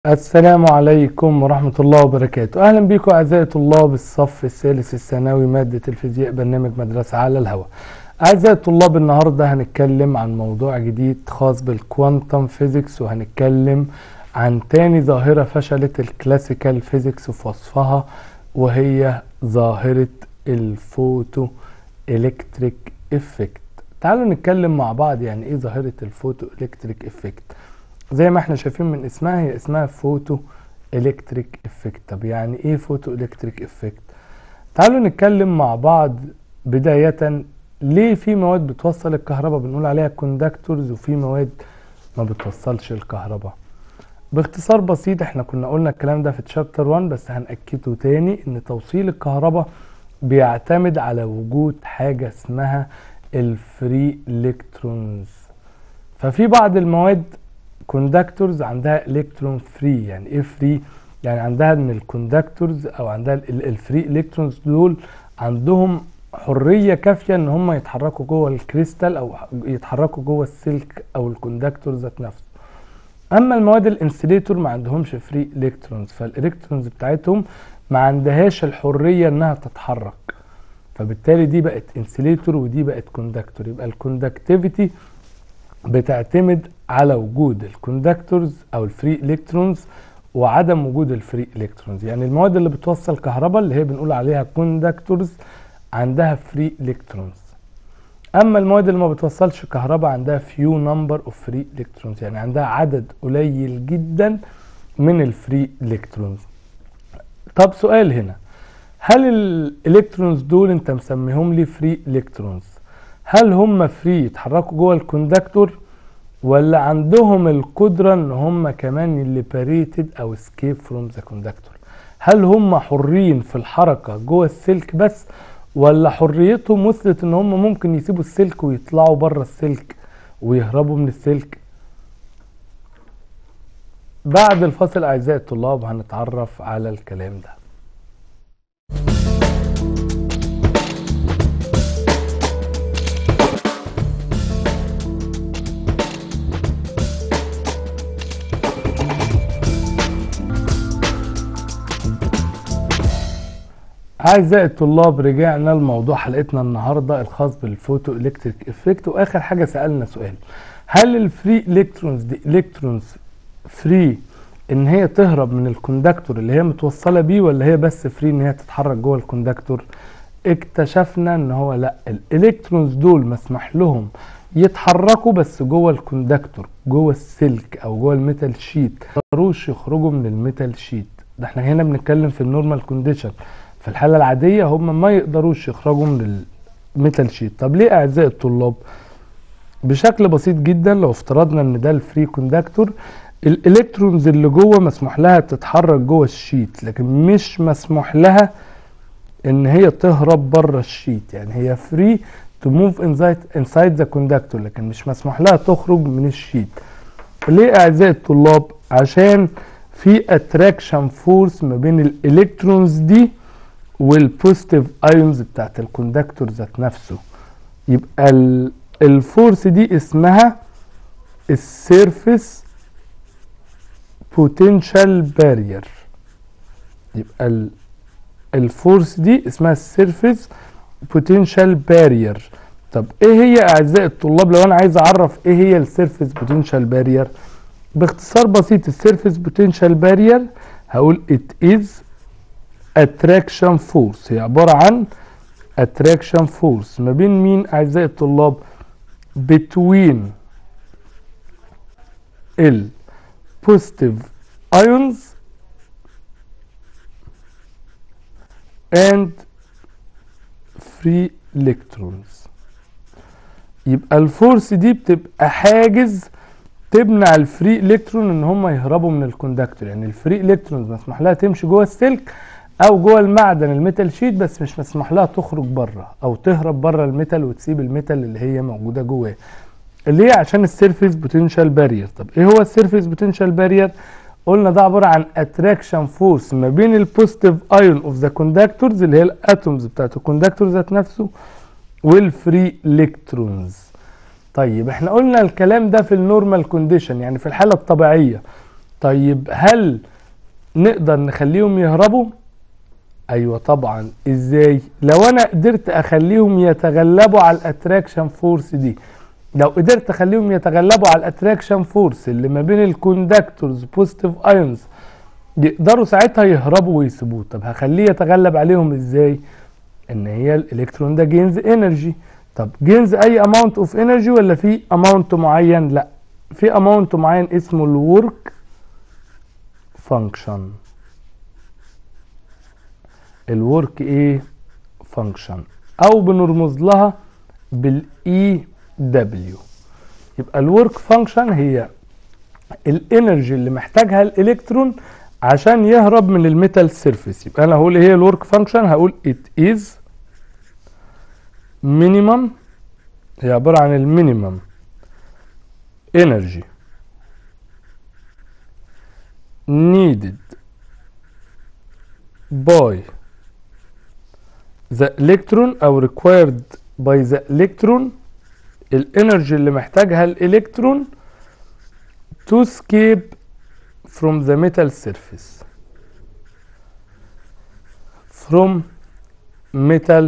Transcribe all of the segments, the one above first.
السلام عليكم ورحمة الله وبركاته أهلا بكم أعزائي طلاب الصف الثالث الثانوي مادة الفيزياء برنامج مدرسة على الهواء أعزائي الطلاب النهاردة هنتكلم عن موضوع جديد خاص بالكوانتم فيزيكس وهنتكلم عن تاني ظاهرة فشلت الكلاسيكال فيزيكس في وصفها وهي ظاهرة الفوتو إلكتريك إفكت تعالوا نتكلم مع بعض يعني إيه ظاهرة الفوتو إلكتريك إفكت زي ما احنا شايفين من اسمها هي اسمها فوتو الكتريك افكت طب يعني ايه فوتو الكتريك افكت تعالوا نتكلم مع بعض بداية ليه في مواد بتوصل الكهرباء بنقول عليها كوندكتورز وفي مواد ما بتوصلش الكهرباء باختصار بسيط احنا كنا قلنا الكلام ده في تشابتر 1 بس هنأكده تاني ان توصيل الكهرباء بيعتمد على وجود حاجة اسمها الفري الكترونز ففي بعض المواد كوندكتورز عندها الكترون فري يعني ايه فري يعني عندها ان الكوندكتورز او عندها الفري الكترونز دول عندهم حريه كافيه ان هم يتحركوا جوه الكريستال او يتحركوا جوه السلك او الكوندكتور ذات نفسه اما المواد الانسليتور ما عندهمش فري الكترونز فالالكترونز بتاعتهم ما عندهاش الحريه انها تتحرك فبالتالي دي بقت انسليتور ودي بقت كوندكتور يبقى الكوندكتيفيتي بتعتمد على وجود الكوندكتورز او الفري الكترونز وعدم وجود الفري الكترونز يعني المواد اللي بتوصل كهرباء اللي هي بنقول عليها كوندكتورز عندها فري الكترونز اما المواد اللي ما بتوصلش كهرباء عندها فيو نمبر اوف فري الكترونز يعني عندها عدد قليل جدا من الفري الكترونز طب سؤال هنا هل الالكترونز دول انت مسميهم لي فري الكترونز هل هم فري يتحركوا جوه الكوندكتور ولا عندهم القدرة ان هم كمان ليبريتد او اسكيب فروم ذا كوندكتور هل هم حرين في الحركة جوه السلك بس ولا حريتهم وصلت ان هم ممكن يسيبوا السلك ويطلعوا بره السلك ويهربوا من السلك بعد الفاصل اعزائي الطلاب هنتعرف على الكلام ده أعزائي الطلاب رجعنا لموضوع حلقتنا النهاردة الخاص بالفوتو إلكتريك إفكت وآخر حاجة سألنا سؤال هل الفري إلكترونز دي إلكترونز فري إن هي تهرب من الكوندكتور اللي هي متوصلة بيه ولا هي بس فري إن هي تتحرك جوه الكوندكتور اكتشفنا إن هو لأ الإلكترونز دول مسمح لهم يتحركوا بس جوه الكوندكتور جوه السلك أو جوه الميتال شيت ما يقدروش يخرجوا من الميتال شيت ده احنا هنا بنتكلم في النورمال كونديشن في الحالة العادية هم ما يقدروش يخرجوا من الميتال شيت طب ليه أعزائي الطلاب بشكل بسيط جدا لو افترضنا ان ده الفري كوندكتور الالكترونز اللي جوه مسموح لها تتحرك جوه الشيت لكن مش مسموح لها ان هي تهرب بره الشيت يعني هي فري تو موف انسايد ذا كوندكتور لكن مش مسموح لها تخرج من الشيت ليه اعزائي الطلاب عشان في اتراكشن فورس ما بين الالكترونز دي والبوزيتيف ايونز بتاعت الكوندكتور ذات نفسه يبقى الفورس دي اسمها السيرفيس بوتنشال بارير يبقى الفورس دي اسمها السيرفيس بوتنشال بارير طب ايه هي اعزائي الطلاب لو انا عايز اعرف ايه هي السيرفيس بوتنشال بارير باختصار بسيط السيرفيس بوتنشال بارير هقول it is attraction force هي عبارة عن attraction force ما بين مين أعزائي الطلاب between ال positive ions and free electrons يبقى الفورس دي بتبقى حاجز تمنع الفري الكترون ان هم يهربوا من الكوندكتور يعني الفري الكترونز مسموح لها تمشي جوه السلك او جوه المعدن الميتال شيت بس مش مسموح لها تخرج بره او تهرب بره الميتال وتسيب الميتال اللي هي موجوده جواه اللي هي عشان السيرفيس بوتنشال بارير طب ايه هو السيرفيس بوتنشال بارير قلنا ده عباره عن اتراكشن فورس ما بين البوزيتيف ايون اوف ذا كوندكتورز اللي هي الاتومز بتاعت الكوندكتور ذات نفسه والفري الكترونز طيب احنا قلنا الكلام ده في النورمال كونديشن يعني في الحاله الطبيعيه طيب هل نقدر نخليهم يهربوا ايوه طبعا ازاي لو انا قدرت اخليهم يتغلبوا على الاتراكشن فورس دي لو قدرت اخليهم يتغلبوا على الاتراكشن فورس اللي ما بين الكوندكتورز بوزيتيف ايونز يقدروا ساعتها يهربوا ويسيبوه طب هخليه يتغلب عليهم ازاي ان هي الالكترون ده جينز انرجي طب جينز اي اماونت اوف انرجي ولا في اماونت معين لا في اماونت معين اسمه الورك فانكشن الورك ايه فانكشن او بنرمز لها بالاي دبليو يبقى الورك فانكشن هي الانرجي اللي محتاجها الالكترون عشان يهرب من الميتال سيرفيس يبقى انا هقول ايه هي الورك فانكشن هقول it is minimum هي عبارة عن المينيمم energy needed by the electron او required by the electron الانرجي اللي محتاجها الالكترون to escape from the metal surface from metal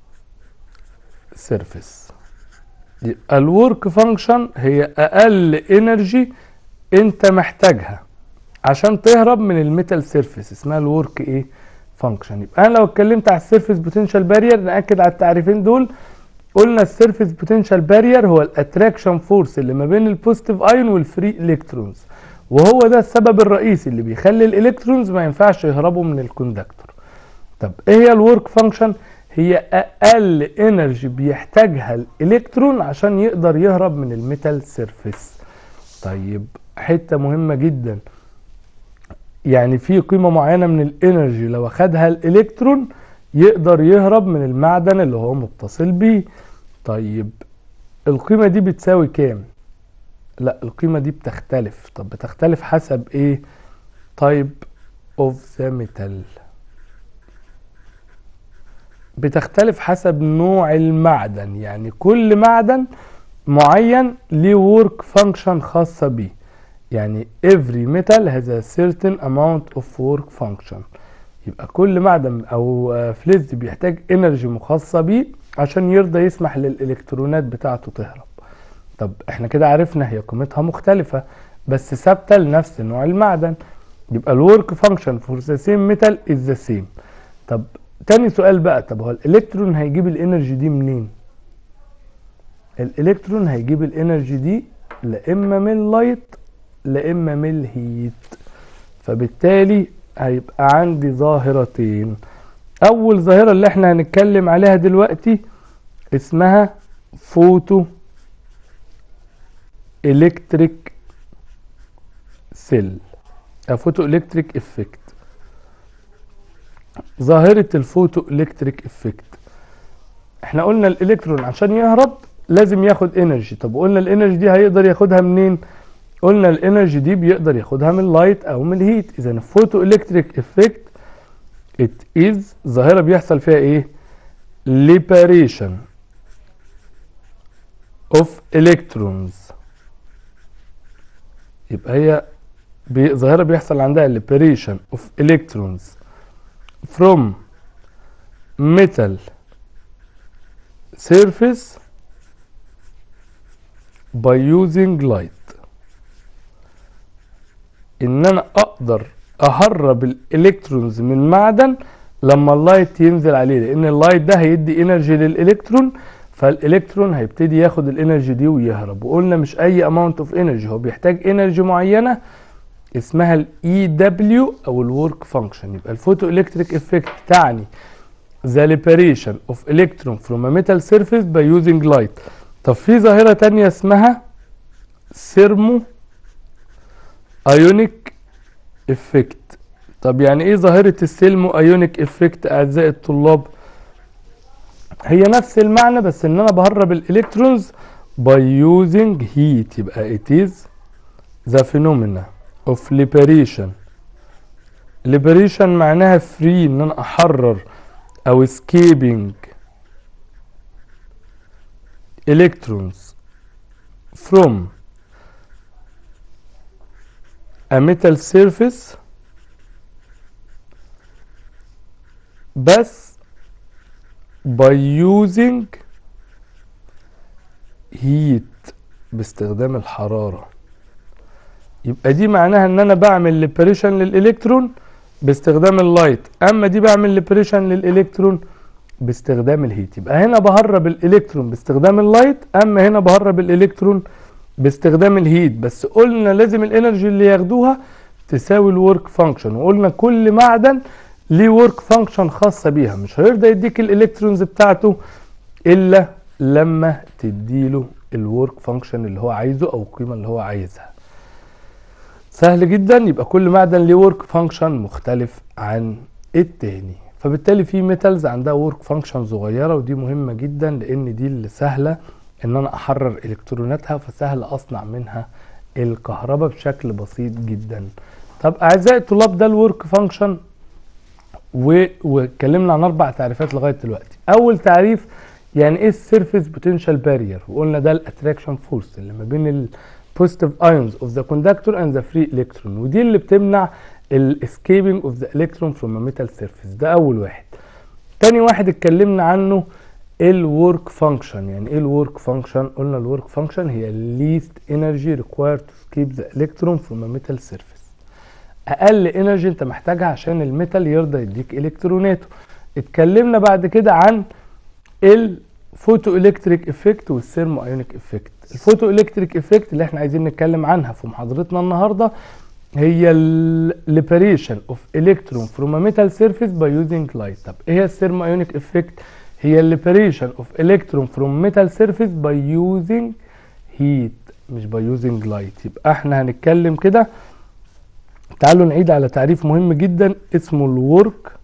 surface يبقى الورك فانكشن هي اقل انرجي انت محتاجها عشان تهرب من الميتال سيرفيس اسمها الورك ايه فانكشن يبقى انا لو اتكلمت على السيرفيس بوتنشال بارير ناكد على التعريفين دول قلنا السيرفيس بوتنشال بارير هو الاتراكشن فورس اللي ما بين البوزيتيف ايون والفري الكترونز وهو ده السبب الرئيسي اللي بيخلي الالكترونز ما ينفعش يهربوا من الكوندكتور طب ايه هي الورك فانكشن هي اقل انرجي بيحتاجها الالكترون عشان يقدر يهرب من الميتال سيرفيس طيب حته مهمه جدا يعني في قيمه معينه من الانرجي لو اخدها الالكترون يقدر يهرب من المعدن اللي هو متصل بيه طيب القيمه دي بتساوي كام لا القيمه دي بتختلف طب بتختلف حسب ايه type of the metal بتختلف حسب نوع المعدن يعني كل معدن معين ليه ورك فانكشن خاصة بيه يعني every metal has a certain amount of work function يبقى كل معدن او فلز بيحتاج انرجي مخصصة بيه عشان يرضى يسمح للالكترونات بتاعته تهرب طب احنا كده عرفنا هي قيمتها مختلفة بس ثابتة لنفس نوع المعدن يبقى الورك فانكشن فور ذا سيم ميتال از ذا سيم طب تاني سؤال بقى طب هو الالكترون هيجيب الانرجي دي منين الالكترون هيجيب الانرجي دي لا اما من اللايت لا اما من الهيت فبالتالي هيبقى عندي ظاهرتين اول ظاهرة اللي احنا هنتكلم عليها دلوقتي اسمها فوتو الكتريك سيل او فوتو الكتريك افكت ظاهرة الفوتو الكتريك افكت احنا قلنا الالكترون عشان يهرب لازم ياخد انرجي طب قلنا الانرجي دي هيقدر ياخدها منين قلنا الانرجي دي بيقدر ياخدها من اللايت او من الهيت اذا الفوتو الكتريك افكت ات از ظاهرة بيحصل فيها ايه liberation of electrons يبقى هي بي- ظاهرة بيحصل عندها liberation of electrons from metal surface by using light ان انا اقدر اهرب الالكترونز من معدن لما اللايت ينزل عليه لان اللايت ده هيدي انرجي للالكترون فالالكترون هيبتدي ياخد الانرجي دي ويهرب وقلنا مش اي اماونت اوف انرجي هو بيحتاج انرجي معينه اسمها الاي دبليو او الورك فانكشن يبقى الفوتو الكتريك افكت تعني the liberation of electron from a metal surface by using light طب في ظاهرة تانية اسمها ثيرمو ايونيك افكت طب يعني ايه ظاهرة السيلمو ايونيك افكت اعزائي الطلاب هي نفس المعنى بس ان انا بهرب الالكترونز by using heat يبقى it is the phenomena of liberation liberation معناها free ان انا احرر او escaping electrons from a metal surface بس by using heat باستخدام الحرارة يبقى دي معناها ان انا بعمل ليبريشن للالكترون باستخدام اللايت اما دي بعمل ليبريشن للالكترون باستخدام الهيت يبقى هنا بهرب الالكترون باستخدام اللايت اما هنا بهرب الالكترون باستخدام الهيت بس قلنا لازم الانرجي اللي ياخدوها تساوي الورك فانكشن وقلنا كل معدن ليه ورك فانكشن خاصه بيها مش هيرضى يديك الالكترونز بتاعته الا لما تديله الورك فانكشن اللي هو عايزه او القيمه اللي هو عايزها سهل جدا يبقى كل معدن ليه ورك فانكشن مختلف عن التاني فبالتالي في ميتالز عندها ورك فانكشن صغيره ودي مهمه جدا لان دي اللي سهله ان انا احرر الكتروناتها فسهل اصنع منها الكهرباء بشكل بسيط جدا طب اعزائي الطلاب ده الورك فانكشن واتكلمنا عن اربع تعريفات لغايه دلوقتي اول تعريف يعني ايه السيرفيس بوتنشال بارير وقلنا ده الاتراكشن فورس اللي ما بين البوزيتيف ايونز اوف ذا كوندكتور اند ذا فري الكترون ودي اللي بتمنع الاسكيبنج اوف ذا الكترون فروم ا ميتال سيرفيس ده اول واحد تاني واحد اتكلمنا عنه الورك فانكشن يعني ايه الورك فانكشن قلنا الورك فانكشن هي least energy required to escape the electron from a metal surface اقل انرجي انت محتاجها عشان الميتال يرضى يديك الكتروناته اتكلمنا بعد كده عن الفوتو الكتريك افكت والثيرمو ايونيك افكت الفوتو الكتريك افكت اللي احنا عايزين نتكلم عنها في محاضرتنا النهارده هي الليبريشن اوف الكترون فروم ا ميتال سيرفيس باي يوزنج لايت طب ايه هي الثيرمو ايونيك افكت هي الليبريشن اوف الكترون فروم ميتال سيرفيس باي يوزنج هيت مش باي يوزنج لايت يبقى احنا هنتكلم كده تعالوا نعيد على تعريف مهم جدا اسمه الورك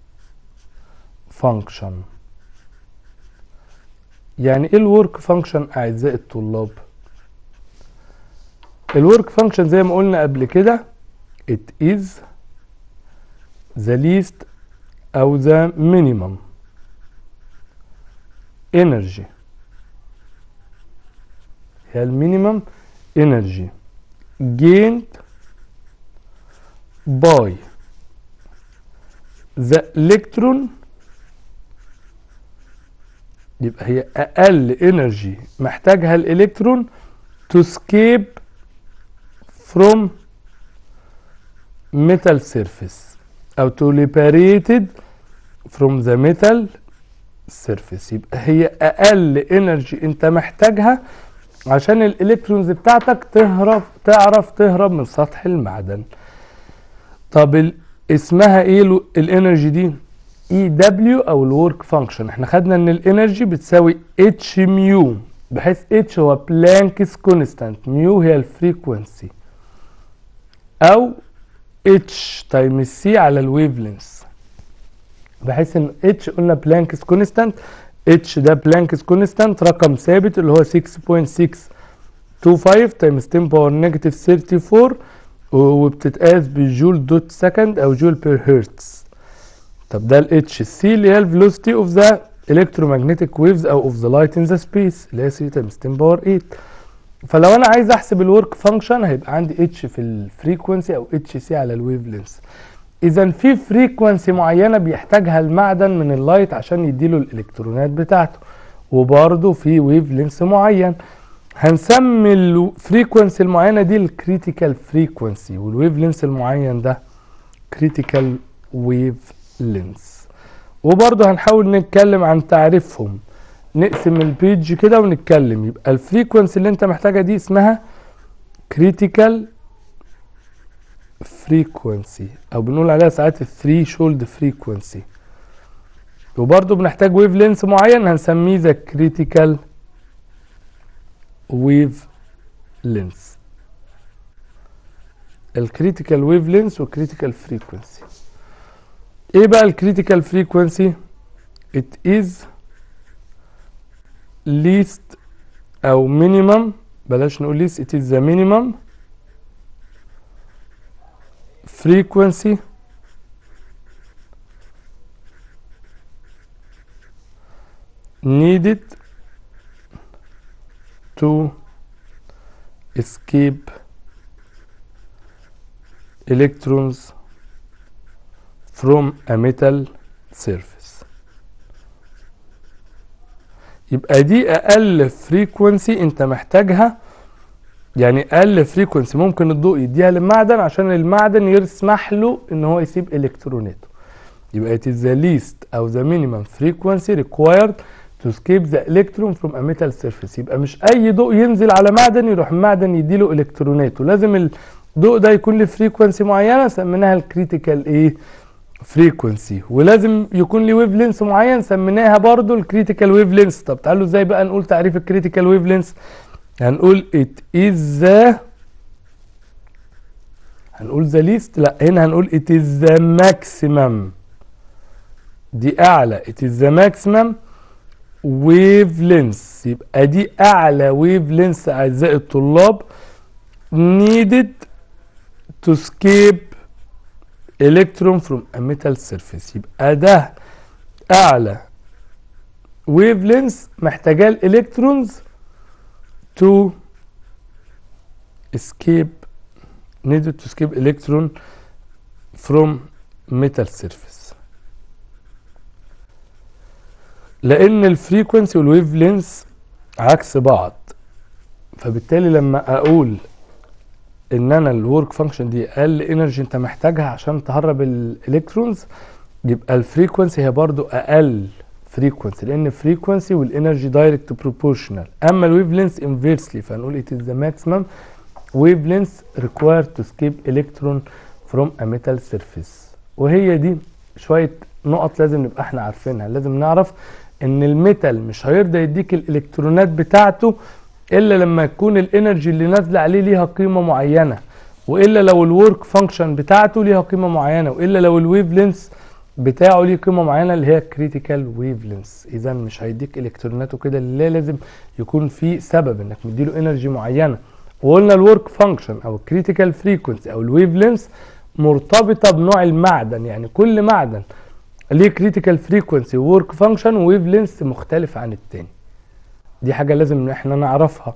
فانكشن يعني ايه الورك فانكشن اعزائي الطلاب الورك فانكشن زي ما قلنا قبل كده it is the least او the minimum energy هي المينيمم energy gained by the electron يبقى هي اقل انرجي محتاجها الالكترون to escape from metal surface او to liberated from the metal surface يبقى هي اقل انرجي انت محتاجها عشان الالكترونز بتاعتك تهرب تعرف تهرب من سطح المعدن طب ال- اسمها ايه ال- الانرجي دي اي دبليو او الورك فانكشن احنا خدنا ان الانرجي بتساوي اتش ميو بحيث اتش هو بلانكس كونستانت ميو هي الفريكونسي او اتش تايم سي على الويف لينس بحيث ان اتش قلنا بلانكس كونستانت اتش ده بلانكس كونستانت رقم ثابت اللي هو 6.625 تايمز 10 باور نيجاتيف 34 وبتتقاس بالجول دوت سكند او جول بير هرتز طب ده الاتش سي اللي هي الفيلوسيتي اوف ذا الكترومagnetic ويفز او اوف ذا لايت ان ذا سبيس اللي هي 3 تايمز 10 باور 8 فلو انا عايز احسب الورك فانكشن هيبقى عندي اتش في الفريكونسي او اتش سي على الويف لينس اذا في فريكونسي معينه بيحتاجها المعدن من اللايت عشان يديله الالكترونات بتاعته وبرضه في ويف لينس معين هنسمي الفريكونسي المعينه دي الكريتيكال فريكونسي والويف لينس المعين ده كريتيكال ويف لينس وبرضه هنحاول نتكلم عن تعريفهم نقسم البيج كده ونتكلم يبقى الفريكونسي اللي انت محتاجها دي اسمها كريتيكال فريكونسي او بنقول عليها ساعات الثري شولد فريكونسي وبرضه بنحتاج ويف لينس معين هنسميه ذا كريتيكال ويف لينس الكريتيكال ويف لينس والكريتيكال فريكونسي ايه بقى الكريتيكال فريكونسي it is least او minimum بلاش نقول least it is the minimum frequency needed to escape electrons from a metal surface يبقى دي اقل فريكونسي انت محتاجها يعني اقل فريكونسي ممكن الضوء يديها للمعدن عشان المعدن يسمح له ان هو يسيب الكتروناته يبقى it is the least او the minimum frequency required to escape the electron from a metal surface يبقى مش اي ضوء ينزل على معدن يروح المعدن يديله الكتروناته لازم الضوء ده يكون له فريكونسي معينه سميناها الكريتيكال ايه فريكونسي ولازم يكون لي ويف لينس معين سميناها برضو الكريتيكال ويف لينس طب تعالوا ازاي بقى نقول تعريف الكريتيكال ويف لينس هنقول it is the هنقول the least لا هنا هنقول it is the maximum دي اعلى it is the maximum wave length يبقى دي اعلى wave length اعزائي الطلاب needed to escape electron from a metal surface يبقى ده اعلى wave length محتاجاه الالكترونز to escape needed to escape electron from metal surface لان الفريكونسي والويف لينس عكس بعض فبالتالي لما اقول ان انا الورك فانكشن دي اقل انرجي انت محتاجها عشان تهرب الالكترونز يبقى الفريكونسي هي برضو اقل فريكونسي لان الفريكونسي والانرجي دايركت بروبورشنال اما الويف لينس انفيرسلي فهنقول it is the maximum wavelength required to escape electron from a metal surface وهي دي شويه نقط لازم نبقى احنا عارفينها لازم نعرف ان الميتال مش هيرضى يديك الالكترونات بتاعته الا لما يكون الانرجي اللي نازله عليه ليها قيمه معينه والا لو الورك فانكشن بتاعته ليها قيمه معينه والا لو الويف لينس بتاعه ليه قيمه معينه اللي هي كريتيكال ويف لينس اذا مش هيديك الكتروناته كده اللي لازم يكون في سبب انك مديله انرجي معينه وقلنا الورك فانكشن او الكريتيكال فريكونسي او الويف لينس مرتبطه بنوع المعدن يعني كل معدن ليه كريتيكال فريكونسي وورك فانكشن وويف لينس مختلف عن التاني دي حاجه لازم ان احنا نعرفها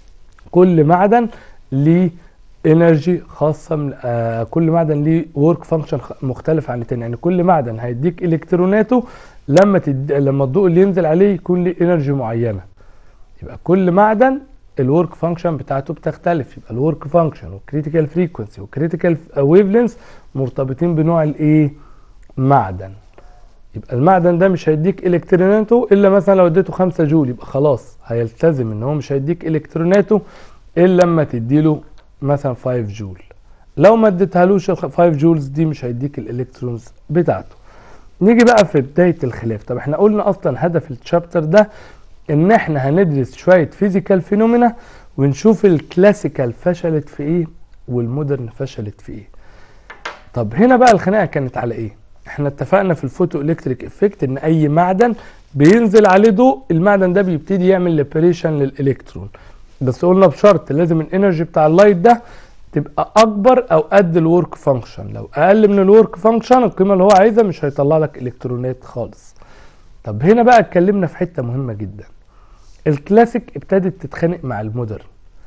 كل معدن ليه انرجي خاصه من آه كل معدن ليه ورك فانكشن مختلف عن التاني يعني كل معدن هيديك الكتروناته لما تد... لما الضوء اللي ينزل عليه يكون ليه انرجي معينه يبقى كل معدن الورك فانكشن بتاعته بتختلف يبقى الورك فانكشن والكريتيكال فريكونسي والكريتيكال ويف لينس مرتبطين بنوع الايه معدن يبقى المعدن ده مش هيديك الكتروناته الا مثلا لو اديته 5 جول يبقى خلاص هيلتزم ان هو مش هيديك الكتروناته الا لما تديله مثلا 5 جول لو ما اديتهالوش ال 5 جولز دي مش هيديك الالكترونز بتاعته نيجي بقى في بدايه الخلاف طب احنا قلنا اصلا هدف الشابتر ده ان احنا هندرس شويه فيزيكال فينومينا ونشوف الكلاسيكال فشلت في ايه والمودرن فشلت في ايه طب هنا بقى الخناقه كانت على ايه احنا اتفقنا في الفوتو الكتريك افكت ان اي معدن بينزل عليه ضوء المعدن ده بيبتدي يعمل ليبريشن للالكترون بس قلنا بشرط لازم الانرجي بتاع اللايت ده تبقى اكبر او قد الورك فانكشن لو اقل من الورك فانكشن القيمه اللي هو عايزها مش هيطلع لك الكترونات خالص طب هنا بقى اتكلمنا في حته مهمه جدا الكلاسيك ابتدت تتخانق مع المودرن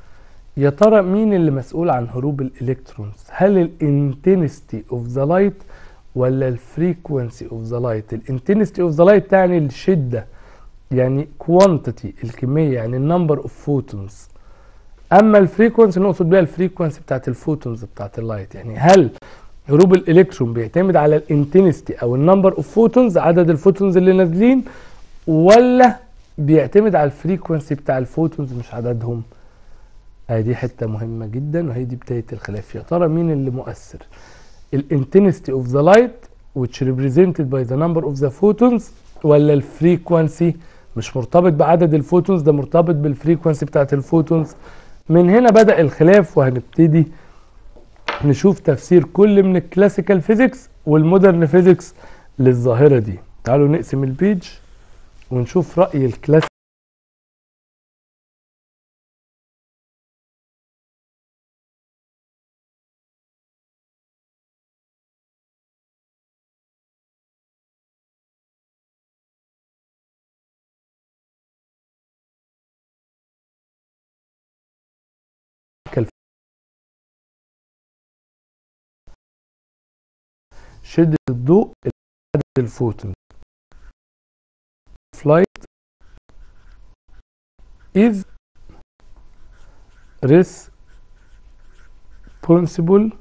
يا ترى مين اللي مسؤول عن هروب الالكترونز هل الانتنستي اوف ذا لايت ولا الفريكونسي اوف ذا لايت الانتنستي اوف ذا لايت تعني الشده يعني كوانتيتي الكميه يعني النمبر اوف فوتونز اما الفريكونسي نقصد بيها الفريكونسي بتاعت الفوتونز بتاعت اللايت يعني هل هروب الالكترون بيعتمد على الانتنستي او النمبر اوف فوتونز عدد الفوتونز اللي نازلين ولا بيعتمد على الفريكونسي بتاع الفوتونز مش عددهم هذه دي حته مهمه جدا وهي دي بدايه الخلاف يا ترى مين اللي مؤثر الانتنستي اوف ذا لايت which represented by the number of the photons ولا الفريكونسي مش مرتبط بعدد الفوتونز ده مرتبط بالفريكونسي بتاعت الفوتونز من هنا بدأ الخلاف وهنبتدي نشوف تفسير كل من الكلاسيكال فيزيكس والمودرن فيزيكس للظاهرة دي تعالوا نقسم البيج ونشوف رأي الكلاسيك شدة الضوء عدد الفوتون flight is responsible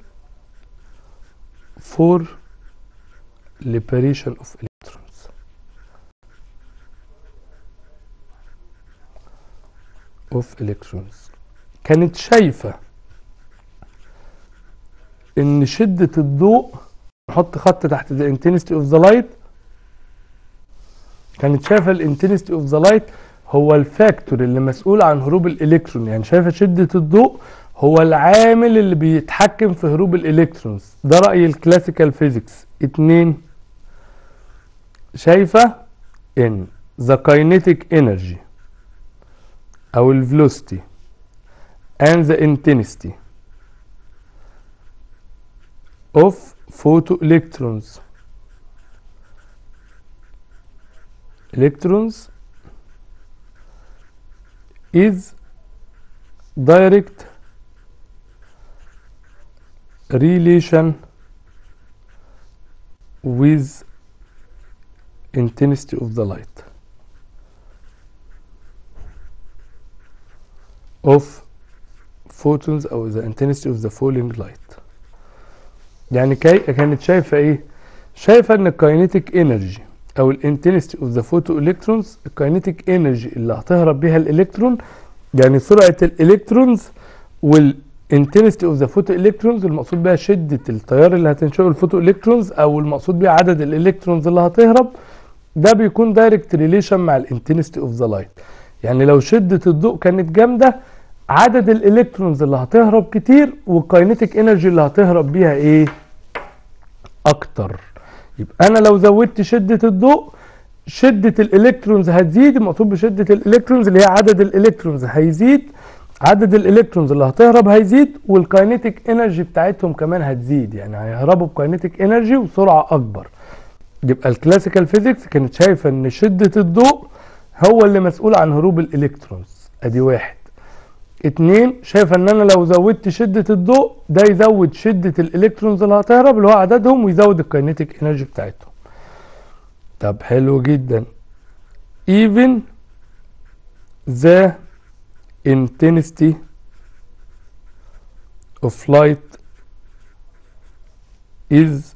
for liberation of electrons of electrons كانت شايفة ان شدة الضوء نحط خط تحت the intensity of the light كانت شايفة الانتنستي اوف ذا لايت هو الفاكتور اللي مسؤول عن هروب الالكترون يعني شايفة شدة الضوء هو العامل اللي بيتحكم في هروب الالكترونز ده رأي الكلاسيكال فيزيكس اتنين شايفة ان the kinetic energy او الفلوسيتي and the intensity of photoelectrons electrons is direct relation with intensity of the light of photons او the intensity of the falling light يعني كي كانت شايفه ايه شايفه ان الكاينيتيك انرجي او الانتنستي اوف ذا فوتو الكترونز الكاينيتيك انرجي اللي هتهرب بيها الالكترون يعني سرعه الالكترونز والانتنستي اوف ذا فوتو الكترونز المقصود بها شده التيار اللي هتنشئه الفوتو الكترونز او المقصود بها عدد الالكترونز اللي هتهرب ده بيكون دايركت ريليشن مع الانتنستي اوف ذا لايت يعني لو شده الضوء كانت جامده عدد الالكترونز اللي هتهرب كتير والكاينيتيك انرجي اللي هتهرب بيها ايه اكتر يبقى انا لو زودت شدة الضوء شدة الالكترونز هتزيد المقصود بشدة الالكترونز اللي هي عدد الالكترونز هيزيد عدد الالكترونز اللي هتهرب هيزيد والكاينيتيك انرجي بتاعتهم كمان هتزيد يعني هيهربوا بكاينيتيك انرجي وسرعة اكبر يبقى الكلاسيكال فيزيكس كانت شايفة ان شدة الضوء هو اللي مسؤول عن هروب الالكترونز ادي واحد اتنين شايفه ان انا لو زودت شدة الضوء ده يزود شدة الالكترونز اللي هتهرب اللي هو عددهم ويزود الكاينيتيك انرجي بتاعتهم طب حلو جدا even the intensity of light is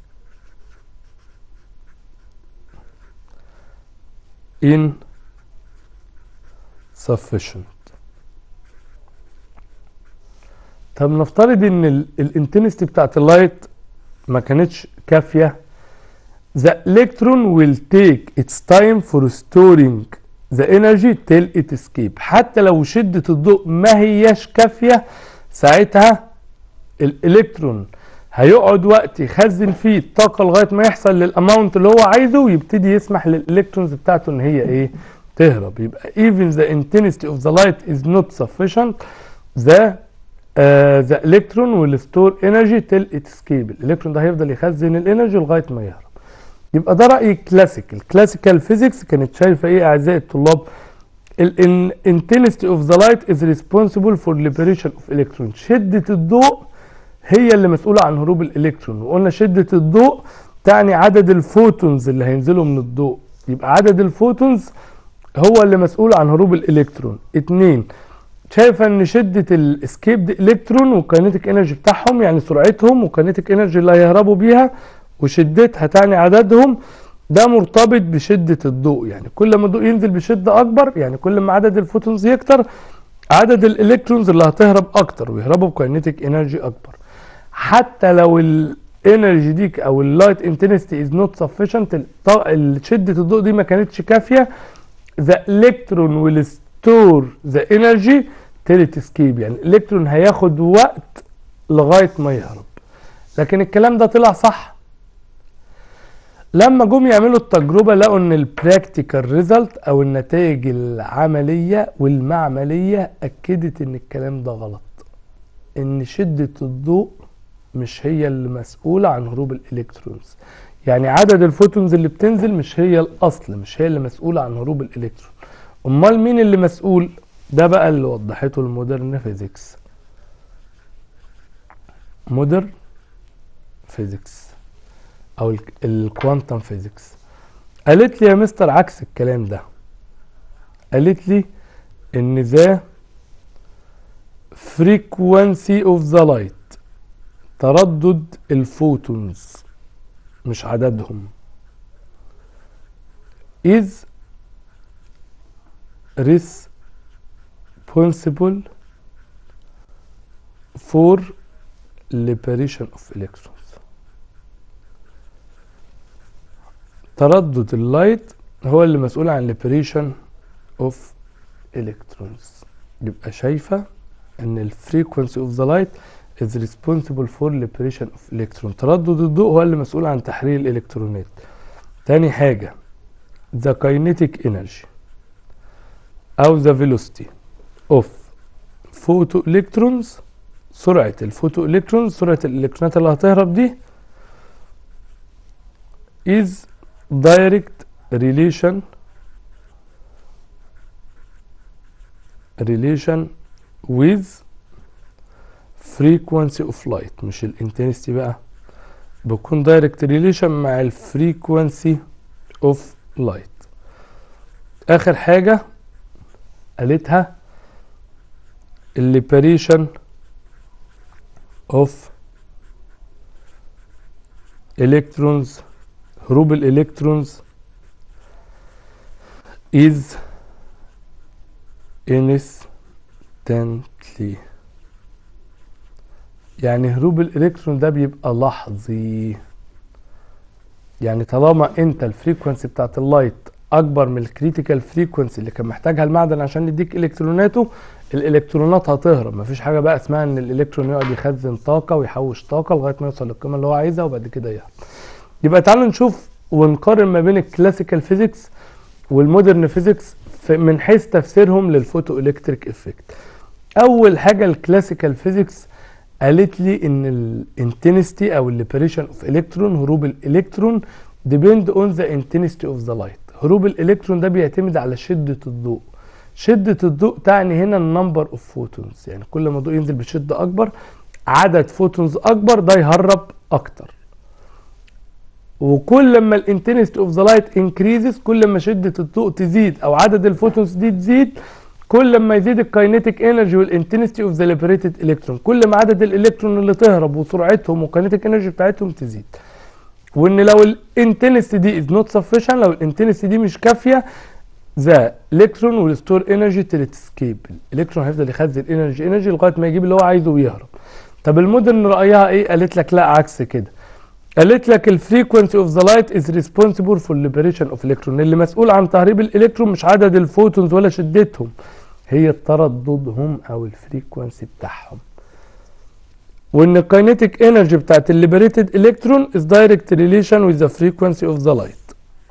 insufficient طب نفترض ان الانتنستي بتاعت اللايت ما كانتش كافيه the electron will take its time for storing the energy till it escape حتى لو شدة الضوء ما هياش كافية ساعتها الالكترون هيقعد وقت يخزن فيه الطاقة لغاية ما يحصل للاماونت اللي هو عايزه ويبتدي يسمح للالكترونز بتاعته ان هي ايه تهرب يبقى even the intensity of the light is not sufficient the ذا الكترون ويل ستور انرجي تيل ات اسكيب الالكترون ده هيفضل يخزن الانرجي لغايه ما يهرب يبقى ده راي كلاسيك الكلاسيكال فيزيكس كانت شايفه ايه اعزائي الطلاب الانتنستي اوف ذا لايت از ريسبونسبل فور ليبريشن اوف الكترون شده الضوء هي اللي مسؤوله عن هروب الالكترون وقلنا شده الضوء تعني عدد الفوتونز اللي هينزلوا من الضوء يبقى عدد الفوتونز هو اللي مسؤول عن هروب الالكترون اتنين شايفه ان شده الاسكيب الكترون والكاينيتيك انرجي بتاعهم يعني سرعتهم والكاينيتيك انرجي اللي هيهربوا بيها وشدتها تعني عددهم ده مرتبط بشده الضوء يعني كل ما الضوء ينزل بشده اكبر يعني كل ما عدد الفوتونز يكتر عدد الالكترونز اللي هتهرب اكتر ويهربوا بكاينيتيك انرجي اكبر حتى لو الانرجي دي او اللايت انتنستي از نوت سفيشنت شده الضوء دي ما كانتش كافيه ذا الكترون ويل ستور ذا انرجي تيلت اسكيب يعني الالكترون هياخد وقت لغايه ما يهرب لكن الكلام ده طلع صح لما جم يعملوا التجربه لقوا ان البراكتيكال ريزلت او النتائج العمليه والمعمليه اكدت ان الكلام ده غلط ان شده الضوء مش هي اللي مسؤوله عن هروب الالكترونز يعني عدد الفوتونز اللي بتنزل مش هي الاصل مش هي اللي مسؤوله عن هروب الالكترون امال مين اللي مسؤول ده بقى اللي وضحته المودرن فيزيكس مودرن فيزيكس او الكوانتم فيزيكس قالت لي يا مستر عكس الكلام ده قالت لي ان ذا frequency of the light تردد الفوتونز مش عددهم is responsible for liberation of electrons تردد اللايت هو اللي مسؤول عن liberation of electrons يبقى شايفة ان ال frequency of the light is responsible for liberation of electron تردد الضوء هو اللي مسؤول عن تحرير الالكترونات تاني حاجة the kinetic energy او the velocity of photoelectrons سرعة الفوتو الكترونز سرعة الالكترونات اللي هتهرب دي is direct relation relation with frequency of light مش الانتنسيتي بقى بيكون direct relation مع الفريكونسي of light اخر حاجة قالتها الليبريشن of electrons هروب الالكترونز is instantly يعني هروب الالكترون ده بيبقى لحظي يعني طالما انت الفريكونسي بتاعت اللايت اكبر من الكريتيكال فريكونسي اللي كان محتاجها المعدن عشان يديك الكتروناته الالكترونات هتهرب مفيش حاجه بقى اسمها ان الالكترون يقعد يخزن طاقه ويحوش طاقه لغايه ما يوصل للقيمه اللي هو عايزها وبعد كده يهرب يبقى تعالوا نشوف ونقارن ما بين الكلاسيكال فيزيكس والمودرن فيزيكس من حيث تفسيرهم للفوتو الكتريك افكت اول حاجه الكلاسيكال فيزيكس قالت لي ان الانتنستي او الليبريشن اوف الكترون هروب الالكترون ديبند اون ذا انتنستي اوف ذا لايت هروب الالكترون ده بيعتمد على شده الضوء شده الضوء تعني هنا النمبر اوف فوتونز يعني كل ما الضوء ينزل بشده اكبر عدد فوتونز اكبر ده يهرب اكتر وكل ما الانتنستي اوف ذا لايت انكريزز كل ما شده الضوء تزيد او عدد الفوتونز دي تزيد كل ما يزيد الكاينيتيك انرجي والانتنستي اوف ذا ليبريتد الكترون كل ما عدد الالكترون اللي تهرب وسرعتهم والكاينيتيك انرجي بتاعتهم تزيد وان لو الانتنستي دي از نوت سفيشن لو الانتنستي دي مش كافيه ذا الكترون ويل ستور انرجي تل تسكيب الالكترون هيفضل يخزن انرجي انرجي لغايه ما يجيب اللي هو عايزه ويهرب طب المودرن رايها ايه قالت لك لا عكس كده قالت لك الفريكونسي اوف ذا لايت از ريسبونسبل فور ليبريشن اوف الكترون اللي مسؤول عن تهريب الالكترون مش عدد الفوتونز ولا شدتهم هي ترددهم او الفريكونسي بتاعهم وان الكاينيتيك انرجي بتاعت الليبريتد الكترون از دايركت ريليشن وذ ذا فريكونسي اوف ذا لايت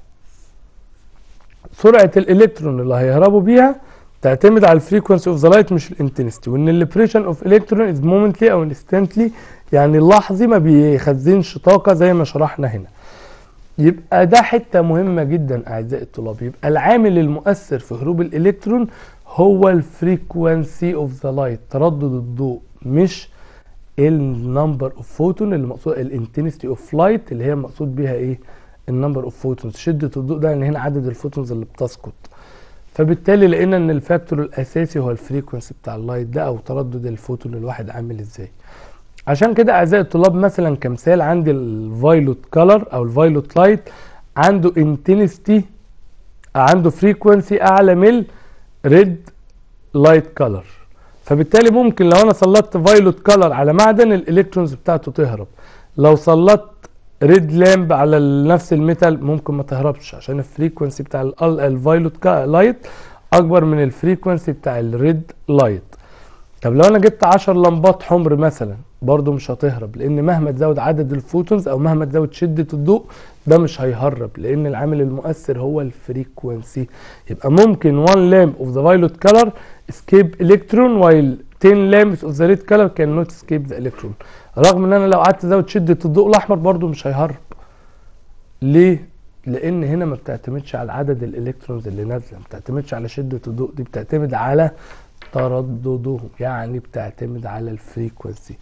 سرعه الالكترون اللي هيهربوا بيها تعتمد على الفريكونسي اوف ذا لايت مش الانتنستي وان الليبريشن اوف الكترون از مومنتلي او انستنتلي يعني لحظي ما بيخزنش طاقه زي ما شرحنا هنا يبقى ده حته مهمه جدا اعزائي الطلاب يبقى العامل المؤثر في هروب الالكترون هو الفريكونسي اوف ذا لايت تردد الضوء مش النمبر اوف فوتون اللي مقصود الانتنستي اوف لايت اللي هي مقصود بيها ايه النمبر اوف فوتونز شده الضوء ده يعني هنا عدد الفوتونز اللي بتسقط فبالتالي لقينا ان الفاكتور الاساسي هو الفريكونسي بتاع اللايت ده او تردد الفوتون الواحد عامل ازاي عشان كده اعزائي الطلاب مثلا كمثال عندي الفايلوت كولر او الفايلوت لايت عنده انتنستي عنده فريكونسي اعلى من ريد لايت كولر فبالتالي ممكن لو انا سلطت فايلوت كولر على معدن الالكترونز بتاعته تهرب لو سلطت ريد لامب على نفس الميتال ممكن ما تهربش عشان الفريكونسي بتاع الفايلوت لايت اكبر من الفريكونسي بتاع الريد لايت طب لو انا جبت 10 لمبات حمر مثلا برضو مش هتهرب لان مهما تزود عدد الفوتونز او مهما تزود شدة الضوء ده مش هيهرب لان العامل المؤثر هو الفريكونسي يبقى ممكن 1 lamp of the violet color escape electron while 10 lamps of the red color cannot escape the electron رغم ان انا لو قعدت ازود شدة الضوء الاحمر برضو مش هيهرب ليه لان هنا ما بتعتمدش على عدد الالكترونز اللي نازله ما بتعتمدش على شدة الضوء دي بتعتمد على ترددهم يعني بتعتمد على الفريكونسي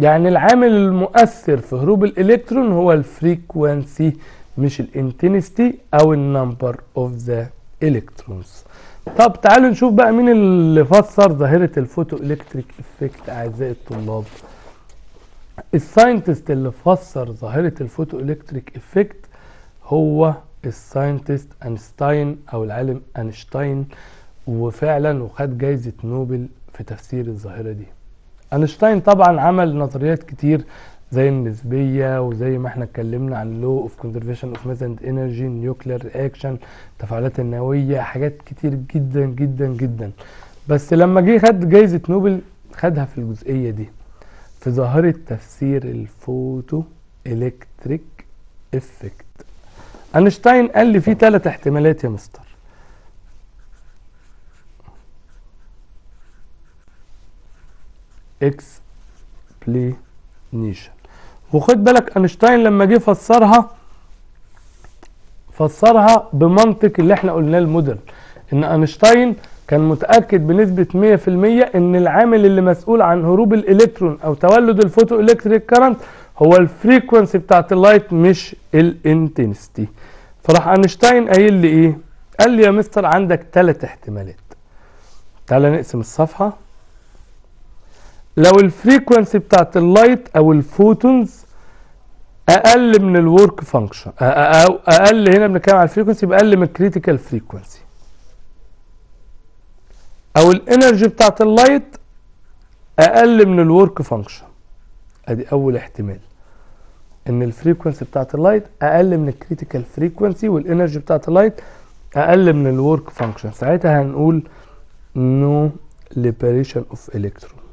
يعني العامل المؤثر في هروب الالكترون هو الفريكوانسي مش الانتنستي او النمبر اوف ذا الكترونز طب تعالوا نشوف بقى مين اللي فسر ظاهرة الفوتو الكتريك افكت اعزائي الطلاب الساينتست اللي فسر ظاهرة الفوتو الكتريك افكت هو الساينتست اينشتاين او العالم اينشتاين وفعلا وخد جايزة نوبل في تفسير الظاهرة دي اينشتاين طبعا عمل نظريات كتير زي النسبية وزي ما احنا اتكلمنا عن لو اوف كونزرفيشن اوف ميثند انرجي نيوكلير رياكشن التفاعلات النووية حاجات كتير جدا جدا جدا بس لما جه خد جايزة نوبل خدها في الجزئية دي في ظاهرة تفسير الفوتو الكتريك افكت اينشتاين قال لي في ثلاث احتمالات يا مستر اكسبلينيشن وخد بالك اينشتاين لما جه فسرها فسرها بمنطق اللي احنا قلناه المودرن ان اينشتاين كان متاكد بنسبه 100% ان العامل اللي مسؤول عن هروب الالكترون او تولد الفوتو الكتريك كارنت هو الفريكونسي بتاعت اللايت مش الانتنستي فراح اينشتاين قايل لي ايه قال لي يا مستر عندك ثلاث احتمالات تعالى نقسم الصفحه لو الفريكونسي بتاعت اللايت او الفوتونز اقل من الورك فانكشن او اقل هنا بنتكلم على الفريكونسي يبقى اقل من الكريتيكال فريكونسي او الانرجي بتاعت اللايت اقل من الورك فانكشن ادي اول احتمال ان الفريكونسي بتاعت اللايت اقل من الكريتيكال فريكونسي والانرجي بتاعت اللايت اقل من الورك فانكشن ساعتها هنقول نو ليبريشن اوف الكترون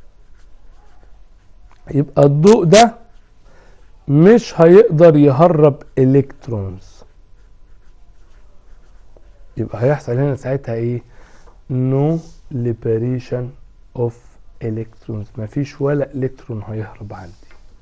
يبقى الضوء ده مش هيقدر يهرب الكترونز يبقى هيحصل هنا ساعتها ايه نو ليبريشن اوف الكترونز مفيش ولا الكترون هيهرب عندي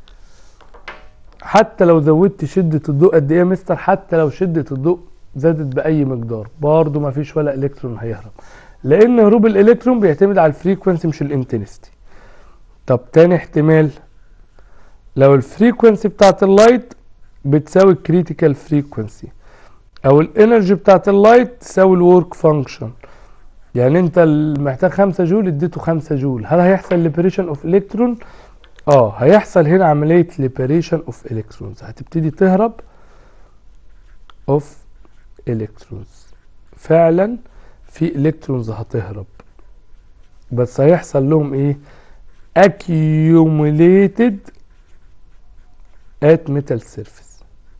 حتى لو زودت شدة الضوء قد ايه يا مستر حتى لو شدة الضوء زادت بأي مقدار برضه مفيش ولا الكترون هيهرب لأن هروب الالكترون بيعتمد على الفريكونسي مش الانتنستي طب تاني احتمال لو الفريكونسي بتاعت اللايت بتساوي الكريتيكال فريكونسي او الانرجي بتاعت اللايت تساوي الورك فانكشن يعني انت محتاج 5 جول اديته 5 جول هل هيحصل ليبريشن اوف الكترون اه هيحصل هنا عمليه ليبريشن اوف الكترونز هتبتدي تهرب اوف الكترونز فعلا في الكترونز هتهرب بس هيحصل لهم ايه accumulated at metal surface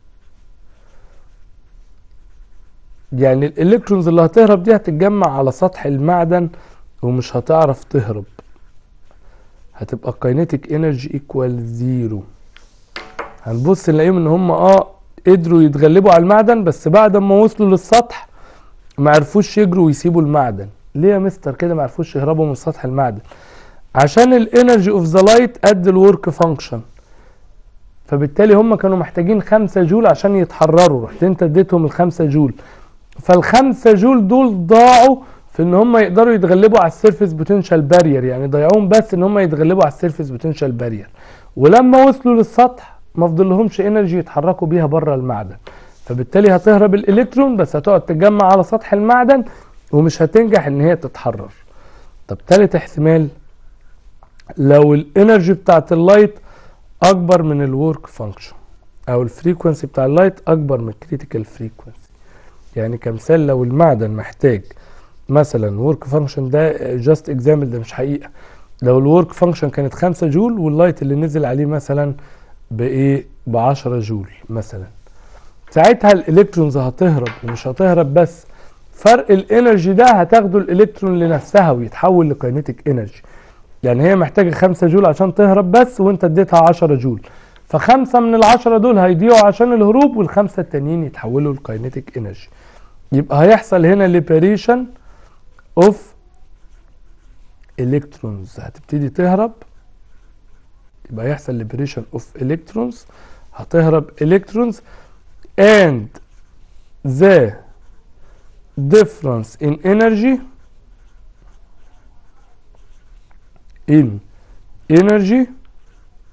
يعني الالكترونز اللي هتهرب دي هتتجمع على سطح المعدن ومش هتعرف تهرب هتبقى كاينيتيك انرجي ايكوال زيرو هنبص نلاقيهم ان هم اه قدروا يتغلبوا على المعدن بس بعد ما وصلوا للسطح ما عرفوش يجروا ويسيبوا المعدن ليه يا مستر كده ما عرفوش يهربوا من سطح المعدن عشان الانرجي اوف ذا لايت قد الورك فانكشن فبالتالي هم كانوا محتاجين 5 جول عشان يتحرروا رحت انت اديتهم الخمسة جول فالخمسة جول دول ضاعوا في ان هم يقدروا يتغلبوا على السيرفيس بوتنشال بارير يعني ضيعوهم بس ان هم يتغلبوا على السيرفيس بوتنشال بارير ولما وصلوا للسطح ما فضلهمش انرجي يتحركوا بيها بره المعدن فبالتالي هتهرب الالكترون بس هتقعد تتجمع على سطح المعدن ومش هتنجح ان هي تتحرر طب تالت احتمال لو الانرجي بتاعت اللايت اكبر من الورك فانكشن او الفريكونسي بتاع اللايت اكبر من الكريتيكال فريكونسي يعني كمثال لو المعدن محتاج مثلا ورك فانكشن ده جاست اكزامبل ده مش حقيقه لو الورك فانكشن كانت 5 جول واللايت اللي نزل عليه مثلا بايه ب 10 جول مثلا ساعتها الالكترونز هتهرب ومش هتهرب بس فرق الانرجي ده هتاخده الالكترون لنفسها ويتحول لكاينيتيك انرجي يعني هي محتاجة 5 جول عشان تهرب بس وانت اديتها 10 جول فخمسة من العشرة دول هيضيعوا عشان الهروب والخمسة التانيين يتحولوا لكاينيتيك انرجي يبقى هيحصل هنا ليبريشن اوف الكترونز هتبتدي تهرب يبقى هيحصل ليبريشن اوف الكترونز هتهرب الكترونز and the difference in energy in energy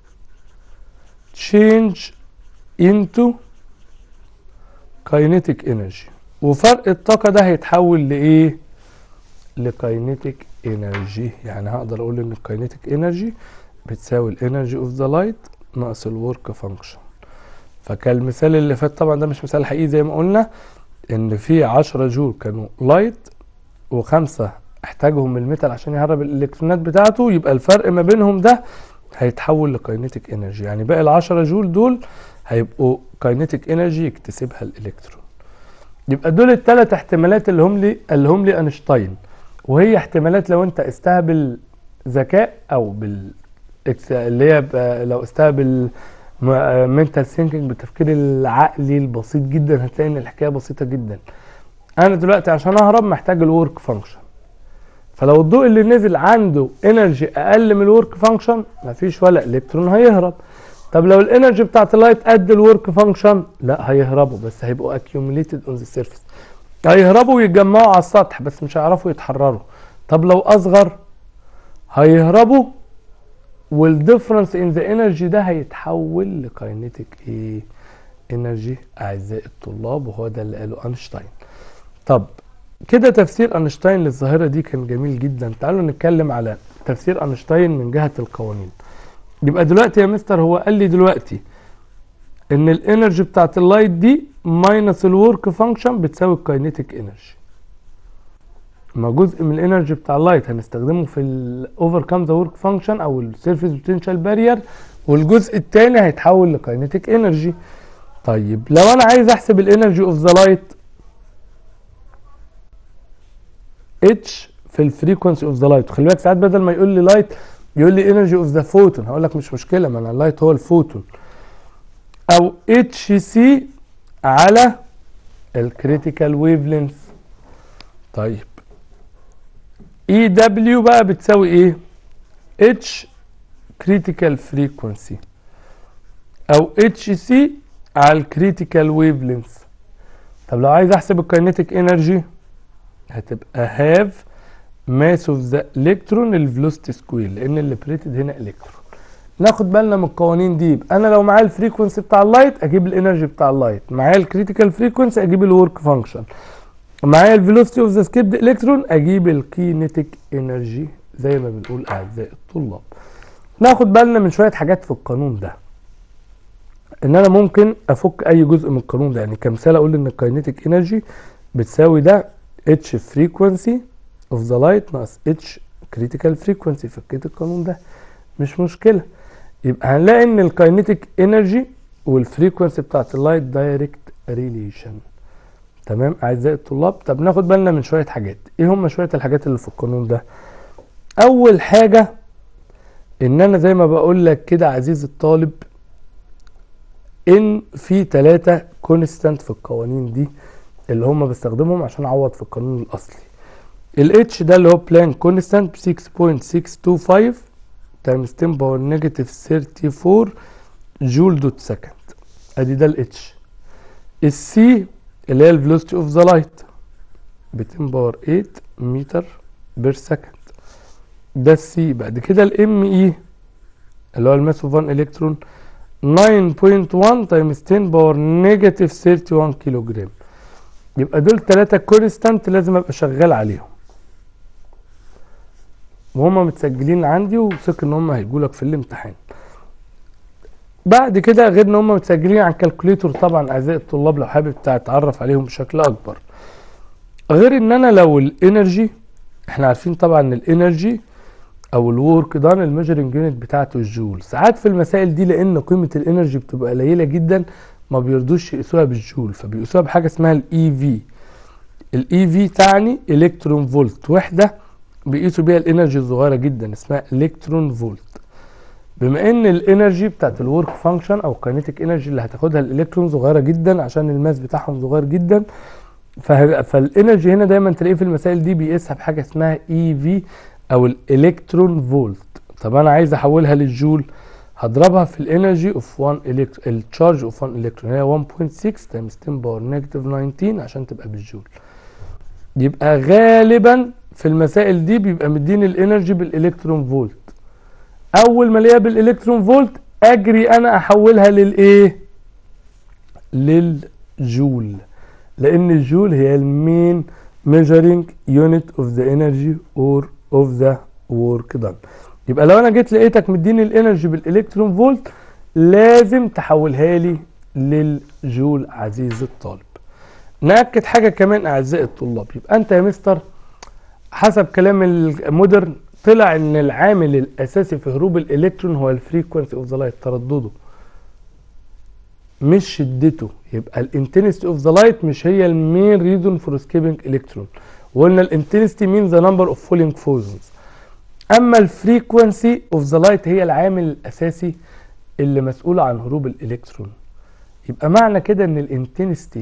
change into kinetic energy وفرق الطاقة ده هيتحول لإيه؟ لكاينيتيك انرجي يعني هقدر اقول ان الكاينيتيك انرجي بتساوي الانرجي اوف ذا لايت ناقص الورك فانكشن فكالمثال اللي فات طبعا ده مش مثال حقيقي زي ما قلنا ان في 10 جول كانوا لايت وخمسة احتاجهم الميتال عشان يهرب الالكترونات بتاعته يبقى الفرق ما بينهم ده هيتحول لكاينيتيك انرجي يعني باقي ال 10 جول دول هيبقوا كاينيتيك انرجي يكتسبها الالكترون يبقى دول الثلاث احتمالات اللي هم لي اللي هم لي اينشتاين وهي احتمالات لو انت قستها بالذكاء او بال اللي هي لو قستها بال منتال ثينكينج بالتفكير العقلي البسيط جدا هتلاقي ان الحكايه بسيطه جدا انا دلوقتي عشان اهرب محتاج الورك فانكشن فلو الضوء اللي نزل عنده انرجي اقل من الورك فانكشن مفيش ولا الكترون هيهرب طب لو الانرجي بتاعت اللايت قد الورك فانكشن لا هيهربوا بس هيبقوا accumulated on the surface هيهربوا ويتجمعوا على السطح بس مش هيعرفوا يتحرروا طب لو اصغر هيهربوا والديفرنس ان ذا انرجي ده هيتحول لكاينيتيك ايه انرجي اعزائي الطلاب وهو ده اللي قاله اينشتاين طب كده تفسير اينشتاين للظاهره دي كان جميل جدا تعالوا نتكلم على تفسير اينشتاين من جهه القوانين يبقى دلوقتي يا مستر هو قال لي دلوقتي ان الانرجي بتاعت اللايت دي ماينس الورك فانكشن بتساوي الكاينيتيك انرجي ما جزء من الانرجي بتاع اللايت هنستخدمه في الاوفر كام ذا ورك فانكشن او السيرفيس بوتنشال بارير والجزء الثاني هيتحول لكاينيتيك انرجي طيب لو انا عايز احسب الانرجي اوف ذا لايت اتش في الفريكونسي اوف ذا لايت خلي بالك ساعات بدل ما يقول لي لايت يقول لي انرجي اوف ذا فوتون هقول لك مش مشكله ما انا اللايت هو الفوتون او اتش سي على الكريتيكال ويف لينث طيب اي دبليو بقى بتساوي ايه اتش كريتيكال فريكونسي او اتش سي على الكريتيكال ويف لينث طب لو عايز احسب الكاينيتيك انرجي هتبقى هاف ماس اوف ذا الكترون الفيلوسيتي سكوير لان الليبريتد هنا الكترون ناخد بالنا من القوانين دي يبقى انا لو معايا الفريكونسي بتاع اللايت اجيب الانرجي بتاع اللايت معايا الكريتيكال فريكونسي اجيب الورك فانكشن معايا الفيلوسيتي اوف ذا سكيبد الكترون اجيب الكينيتيك انرجي زي ما بنقول اعزائي الطلاب ناخد بالنا من شويه حاجات في القانون ده ان انا ممكن افك اي جزء من القانون ده يعني كمثال اقول ان الكاينيتيك انرجي بتساوي ده اتش فريكونسي اوف ذا لايت ناقص اتش كريتيكال فريكونسي فكيت القانون ده مش مشكله يبقى هنلاقي ان الكاينيتيك انرجي والفريكونسي بتاعت اللايت دايركت ريليشن تمام اعزائي الطلاب طب ناخد بالنا من شويه حاجات ايه هم شويه الحاجات اللي في القانون ده اول حاجه ان انا زي ما بقول لك كده عزيزي الطالب ان في ثلاثه كونستانت في القوانين دي اللي هم بستخدمهم عشان اعوض في القانون الاصلي الاتش ده اللي هو بلان كونستانت 6.625 تايمز 10 باور نيجاتيف 34 جول دوت سكند ادي ده الاتش السي اللي هي الفيلوسيتي اوف ذا لايت ب 10 باور 8 متر بير سكند ده السي بعد كده الام اي اللي هو الماس اوف 1 الكترون 9.1 تايمز 10 باور نيجاتيف 31 كيلو جرام يبقى دول ثلاثة كونستانت لازم ابقى شغال عليهم وهم متسجلين عندي وثق ان هم هيجوا لك في الامتحان بعد كده غير ان هم متسجلين على الكالكوليتور طبعا اعزائي الطلاب لو حابب تتعرف عليهم بشكل اكبر غير ان انا لو الانرجي احنا عارفين طبعا ان الانرجي او الورك دان الميجرنج يونت بتاعته الجول ساعات في المسائل دي لان قيمه الانرجي بتبقى قليله جدا ما بيرضوش يقيسوها بالجول فبيقيسوها بحاجه اسمها الاي في الاي في تعني الكترون فولت وحده بيقيسوا بيها الانرجي الصغيره جدا اسمها الكترون فولت بما ان الانرجي بتاعت الورك فانكشن او كاينيتيك انرجي اللي هتاخدها الالكترون صغيره جدا عشان الماس بتاعهم صغير جدا فالانرجي هنا دايما تلاقيه في المسائل دي بيقيسها بحاجه اسمها اي في او الالكترون فولت طب انا عايز احولها للجول هضربها في الانرجي اوف 1 الكترون التشارج اوف 1 الكترون هي 1.6 تايمز 10 باور نيجاتيف 19 عشان تبقى بالجول يبقى غالبا في المسائل دي بيبقى مديني الانرجي بالالكترون فولت اول ما الاقيها بالالكترون فولت اجري انا احولها للايه للجول لان الجول هي المين measuring unit of the energy or of the work done يبقى لو انا جيت لقيتك مديني الانرجي بالالكترون فولت لازم تحولها لي للجول عزيزي الطالب ناكد حاجه كمان اعزائي الطلاب يبقى انت يا مستر حسب كلام المودرن طلع ان العامل الاساسي في هروب الالكترون هو الفريكونسي اوف ذا لايت تردده مش شدته يبقى الانتنستي اوف ذا لايت مش هي المين ريزون فور اسكيبنج الكترون وقلنا الانتنستي مين ذا نمبر اوف فولينج فوزنز اما الفريكونسي اوف ذا لايت هي العامل الاساسي اللي مسؤول عن هروب الالكترون يبقى معنى كده ان الانتنستي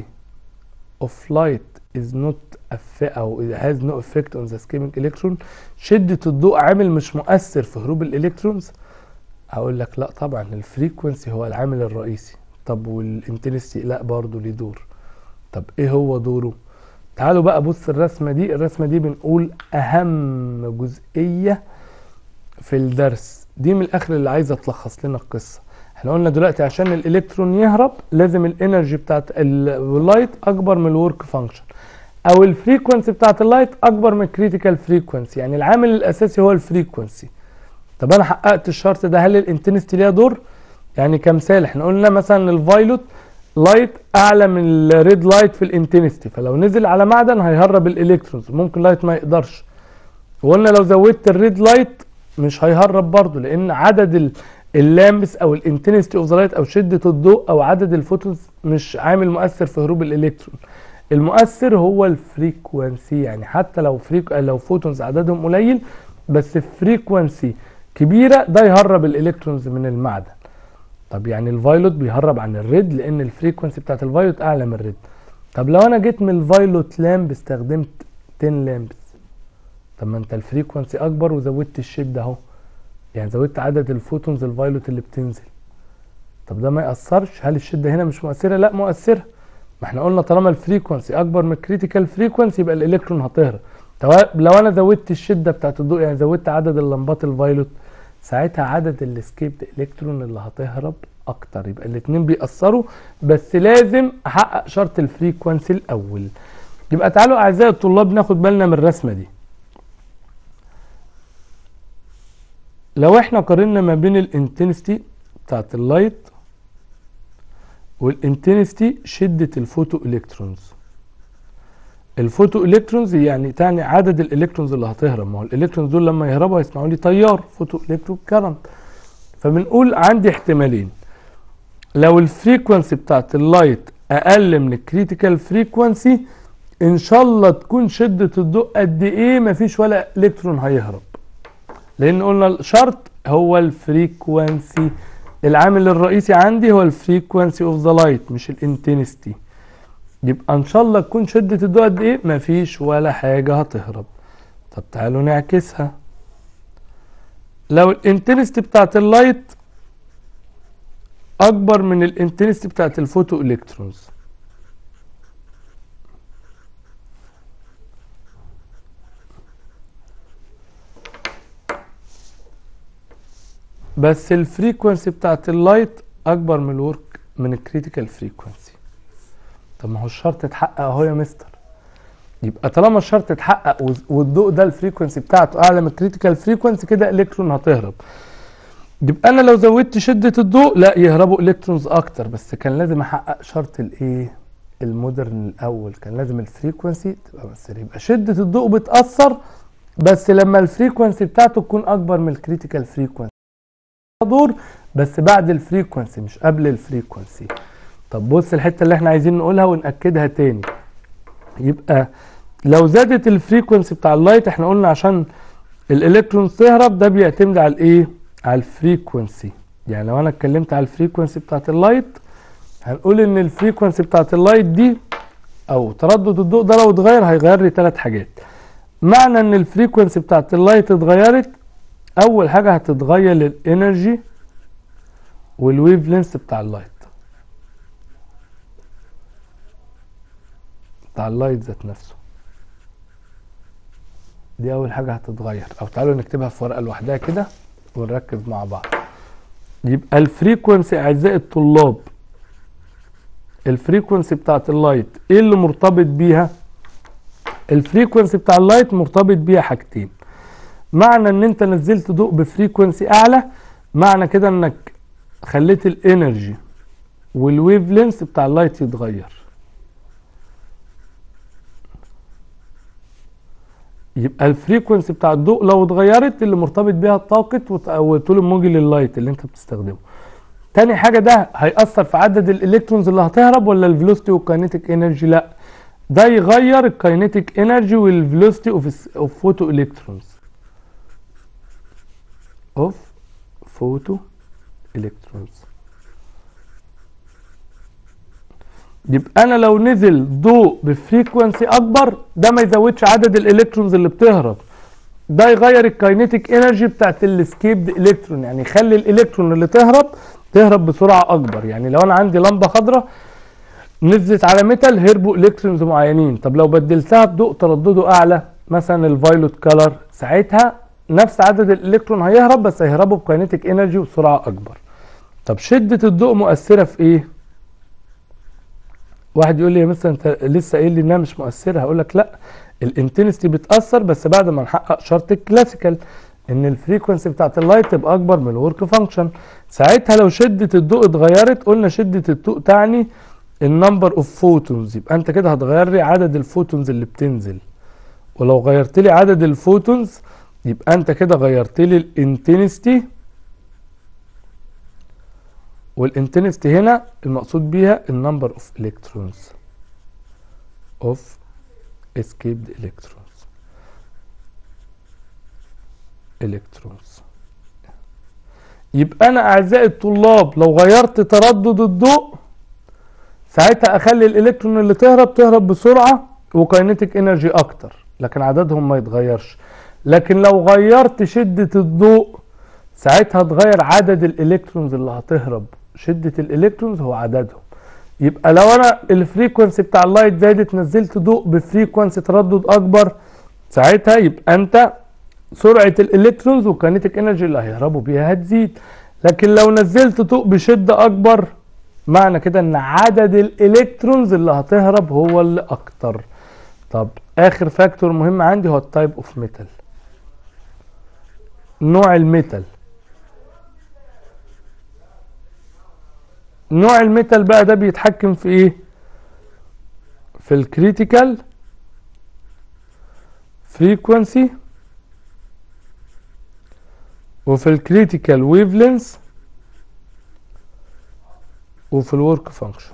اوف لايت is not او has no effect on the skimming electron شدة الضوء عامل مش مؤثر في هروب الالكترونز هقول لك لا طبعا الفريكونسي هو العامل الرئيسي طب والانتنستي لا برضه ليه دور طب ايه هو دوره تعالوا بقى بص الرسمه دي الرسمه دي بنقول اهم جزئيه في الدرس دي من الاخر اللي عايزه تلخص لنا القصه احنا قلنا دلوقتي عشان الالكترون يهرب لازم الانرجي بتاعت اللايت اكبر من الورك فانكشن او الفريكونسي بتاعت اللايت اكبر من الكريتيكال فريكونسي يعني العامل الاساسي هو الفريكونسي طب انا حققت الشرط ده هل الانتنستي ليها دور يعني كمثال احنا قلنا مثلا الفايلوت لايت اعلى من الريد لايت في الانتنستي فلو نزل على معدن هيهرب الالكترونز ممكن لايت ما يقدرش وقلنا لو زودت الريد لايت مش هيهرب برضه لان عدد اللامس او الانتنستي اوف ذا لايت او شده الضوء او عدد الفوتونز مش عامل مؤثر في هروب الالكترون المؤثر هو الفريكوانسي يعني حتى لو فريك لو فوتونز عددهم قليل بس فريكوانسي كبيره ده يهرب الالكترونز من المعدن طب يعني الفايلوت بيهرب عن الريد لان الفريكونسي بتاعت الفايلوت اعلى من الريد طب لو انا جيت من الفايلوت لامب استخدمت 10 لامبس طب ما انت الفريكونسي اكبر وزودت الشده اهو يعني زودت عدد الفوتونز الفايلوت اللي بتنزل طب ده ما ياثرش هل الشده هنا مش مؤثره لا مؤثره ما احنا قلنا طالما الفريكونسي اكبر من الكريتيكال فريكونسي يبقى الالكترون هتهرب طب لو انا زودت الشده بتاعت الضوء يعني زودت عدد اللمبات الفايلوت ساعتها عدد السكيبد الكترون اللي هتهرب اكتر يبقى الاتنين بيأثروا بس لازم احقق شرط الفريكونسي الاول يبقى تعالوا اعزائي الطلاب ناخد بالنا من الرسمه دي لو احنا قارنا ما بين الانتنستي بتاعت اللايت والانتنستي شدة الفوتو الكترونز الفوتو الكترونز يعني تعني عدد الالكترونز اللي هتهرب ما هو الالكترونز دول لما يهربوا هيسمعوا لي تيار فوتو الكترون كارنت فبنقول عندي احتمالين لو الفريكونسي بتاعت اللايت اقل من الكريتيكال فريكونسي ان شاء الله تكون شدة الضوء قد ايه مفيش ولا الكترون هيهرب لان قلنا الشرط هو الفريكونسي العامل الرئيسي عندي هو الفريكونسي اوف ذا لايت مش الانتنستي يبقى ان شاء الله تكون شدة الضوء قد ايه مفيش ولا حاجة هتهرب طب تعالوا نعكسها لو الانتنستي بتاعت اللايت اكبر من الانتنستي بتاعت الفوتو الكترونز بس الفريكونسي بتاعت اللايت اكبر من الورك من الكريتيكال فريكونسي طب ما هو الشرط اتحقق اهو يا مستر يبقى طالما الشرط اتحقق والضوء ده الفريكونسي بتاعته اعلى من الكريتيكال فريكونسي كده الكترون هتهرب يبقى انا لو زودت شده الضوء لا يهربوا الكترونز اكتر بس كان لازم احقق شرط الايه المودرن الاول كان لازم الفريكونسي تبقى بس يبقى شده الضوء بتاثر بس لما الفريكونسي بتاعته تكون اكبر من الكريتيكال فريكونسي دور بس بعد الفريكونسي مش قبل الفريكونسي طب بص الحته اللي احنا عايزين نقولها ونأكدها تاني يبقى لو زادت الفريكونسي بتاع اللايت احنا قلنا عشان الالكترون تهرب ده بيعتمد على الايه على الفريكونسي يعني لو انا اتكلمت على الفريكونسي بتاعت اللايت هنقول ان الفريكونسي بتاعت اللايت دي او تردد الضوء ده لو اتغير هيغير لي ثلاث حاجات معنى ان الفريكونسي بتاعت اللايت اتغيرت اول حاجه هتتغير الانرجي والويف لينس بتاع اللايت بتاع اللايت ذات نفسه دي اول حاجه هتتغير او تعالوا نكتبها في ورقه لوحدها كده ونركز مع بعض يبقى الفريكونسي اعزائي الطلاب الفريكونسي بتاعت اللايت ايه اللي مرتبط بيها الفريكونسي بتاع اللايت مرتبط بيها حاجتين معنى ان انت نزلت ضوء بفريكونسي اعلى معنى كده انك خليت الانرجي والويف لينس بتاع اللايت يتغير يبقى الفريكونسي بتاع الضوء لو اتغيرت اللي مرتبط بيها الطاقة وطول الموجي لللايت اللي انت بتستخدمه تاني حاجة ده هيأثر في عدد الالكترونز اللي هتهرب ولا الفيلوسيتي والكاينيتيك انرجي لا ده يغير الكاينيتيك انرجي والفيلوسيتي اوف فوتو الكترونز اوف فوتو الكترونز يبقى انا لو نزل ضوء بفريكونسي اكبر ده ما يزودش عدد الالكترونز اللي بتهرب ده يغير الكاينيتيك انرجي بتاعت السكيبد الكترون يعني يخلي الالكترون اللي تهرب تهرب بسرعه اكبر يعني لو انا عندي لمبه خضراء نزلت على ميتال هربوا الكترونز معينين طب لو بدلتها بضوء تردده اعلى مثلا الفايلوت كلر ساعتها نفس عدد الالكترون هيهرب بس هيهربوا بكاينيتيك انرجي وسرعه اكبر طب شده الضوء مؤثره في ايه واحد يقول لي يا مستر انت لسه قايل لي انها مش مؤثره هقول لك لا الانتنستي بتاثر بس بعد ما نحقق شرط الكلاسيكال ان الفريكونسي بتاعت اللايت تبقى اكبر من الورك فانكشن ساعتها لو شده الضوء اتغيرت قلنا شده الضوء تعني النمبر اوف فوتونز يبقى انت كده هتغير لي عدد الفوتونز اللي بتنزل ولو غيرت لي عدد الفوتونز يبقى انت كده غيرت لي الانتنستي والانتنستي هنا المقصود بيها النمبر اوف الكترونز اوف escaped electrons electrons يبقى انا اعزائي الطلاب لو غيرت تردد الضوء ساعتها اخلي الالكترون اللي تهرب تهرب بسرعه وكاينيتيك انرجي اكتر لكن عددهم ما يتغيرش لكن لو غيرت شده الضوء ساعتها تغير عدد الالكترونز اللي هتهرب شده الالكترونز هو عددهم يبقى لو انا الفريكونسي بتاع اللايت زادت نزلت ضوء بفريكونسي تردد اكبر ساعتها يبقى انت سرعه الالكترونز والكاينيتيك انرجي اللي هيهربوا بيها هتزيد لكن لو نزلت ضوء بشده اكبر معنى كده ان عدد الالكترونز اللي هتهرب هو اللي اكتر طب اخر فاكتور مهم عندي هو التايب اوف ميتال نوع الميتال نوع الميتال بقى ده بيتحكم في ايه في الكريتيكال فريكوانسي وفي الكريتيكال ويف لينس وفي الورك فانكشن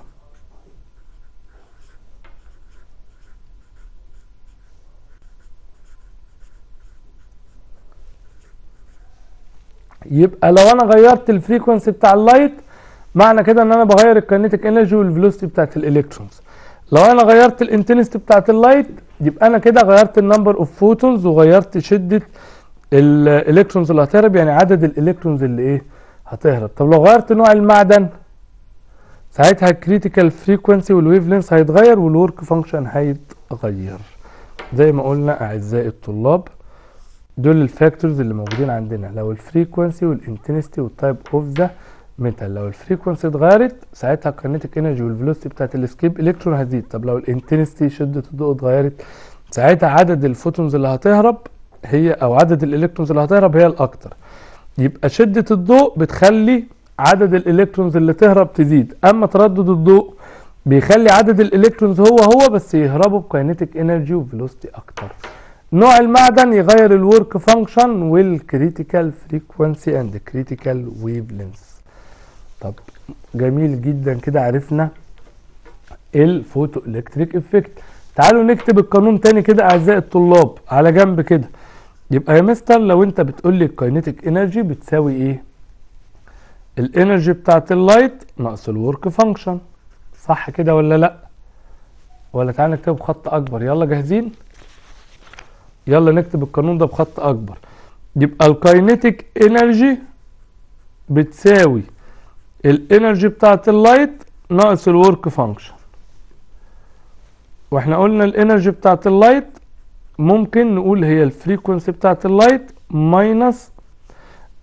يبقى لو انا غيرت الفريكونسي بتاع اللايت معنى كده ان انا بغير الكاينيتيك انرجي والفيلوسيتي بتاعت الالكترونز لو انا غيرت الانتنستي بتاعت اللايت يبقى انا كده غيرت النمبر اوف فوتونز وغيرت شده الالكترونز اللي هتهرب يعني عدد الالكترونز اللي ايه هتهرب طب لو غيرت نوع المعدن ساعتها الكريتيكال فريكوانسي والويف لينس هيتغير والورك فانكشن هيتغير زي ما قلنا اعزائي الطلاب دول الفاكتورز اللي موجودين عندنا لو الفريكوانسي والانتنستي والتايب اوف ذا ميتال لو الفريكونسي اتغيرت ساعتها الكاينيتيك انرجي والفيلوسيتي بتاعت الاسكيب الكترون هتزيد طب لو الانتنستي شده الضوء اتغيرت ساعتها عدد الفوتونز اللي هتهرب هي او عدد الالكترونز اللي هتهرب هي الاكتر يبقى شده الضوء بتخلي عدد الالكترونز اللي تهرب تزيد اما تردد الضوء بيخلي عدد الالكترونز هو هو بس يهربوا بكاينيتيك انرجي وفيلوسيتي اكتر نوع المعدن يغير الورك فانكشن والكريتيكال فريكوانسي اند كريتيكال ويف لينس طب جميل جدا كده عرفنا الفوتو الكتريك افكت تعالوا نكتب القانون تاني كده اعزائي الطلاب على جنب كده يبقى يا مستر لو انت بتقول لي الكاينيتيك انرجي بتساوي ايه الانرجي بتاعت اللايت ناقص الورك فانكشن صح كده ولا لا ولا تعالى نكتبه بخط اكبر يلا جاهزين يلا نكتب القانون ده بخط اكبر يبقى الكاينيتيك انرجي بتساوي الانرجي بتاعت اللايت ناقص الورك فانكشن واحنا قلنا الانرجي بتاعت اللايت ممكن نقول هي الفريكونسي بتاعت اللايت ماينس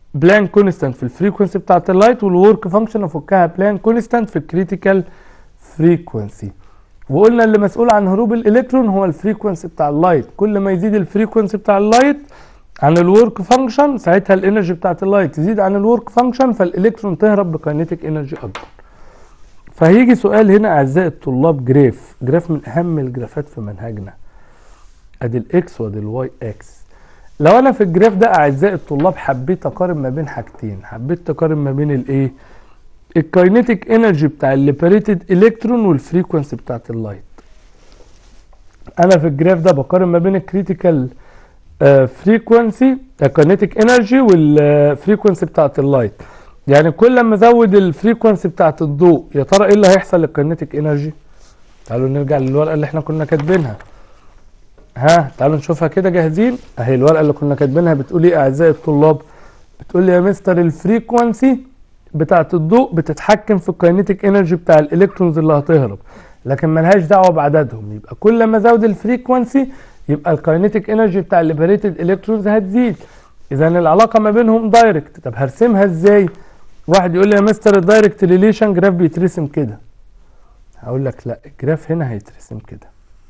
بلان كونستانت في الفريكونسي بتاعت اللايت والورك فانكشن افكها بلان كونستانت في الكريتيكال فريكونسي وقلنا اللي مسؤول عن هروب الالكترون هو الفريكونسي بتاع اللايت كل ما يزيد الفريكونسي بتاع اللايت عن الورك فانكشن ساعتها الانرجي بتاعت اللايت تزيد عن الورك فانكشن فالالكترون تهرب بكاينيتيك انرجي اكبر فهيجي سؤال هنا اعزائي الطلاب جراف جراف من اهم الجرافات في منهجنا ادي الاكس وادي الواي اكس لو انا في الجراف ده اعزائي الطلاب حبيت اقارن ما بين حاجتين حبيت اقارن ما بين الايه الكاينيتيك انرجي بتاع الليبريتد الكترون والفريكونسي بتاعت اللايت انا في الجراف ده بقارن ما بين الكريتيكال فريكونسي الكاينيتيك انرجي والفريكونسي بتاعت اللايت يعني كل ما ازود الفريكونسي بتاعت الضوء يا ترى ايه اللي هيحصل للكاينيتيك انرجي تعالوا نرجع للورقه اللي احنا كنا كاتبينها ها تعالوا نشوفها كده جاهزين اهي الورقه اللي كنا كاتبينها بتقول ايه اعزائي الطلاب بتقول لي يا مستر الفريكونسي بتاعت الضوء بتتحكم في الكاينيتيك انرجي بتاع الالكترونز اللي هتهرب لكن ملهاش دعوه بعددهم يبقى كل ما ازود الفريكونسي يبقى الكاينيتيك انرجي بتاع الليبريتد الكترونز هتزيد اذا العلاقه ما بينهم دايركت طب هرسمها ازاي واحد يقول لي يا مستر الدايركت ريليشن جراف بيترسم كده هقول لك لا الجراف هنا هيترسم كده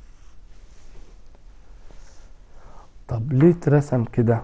طب ليه اترسم كده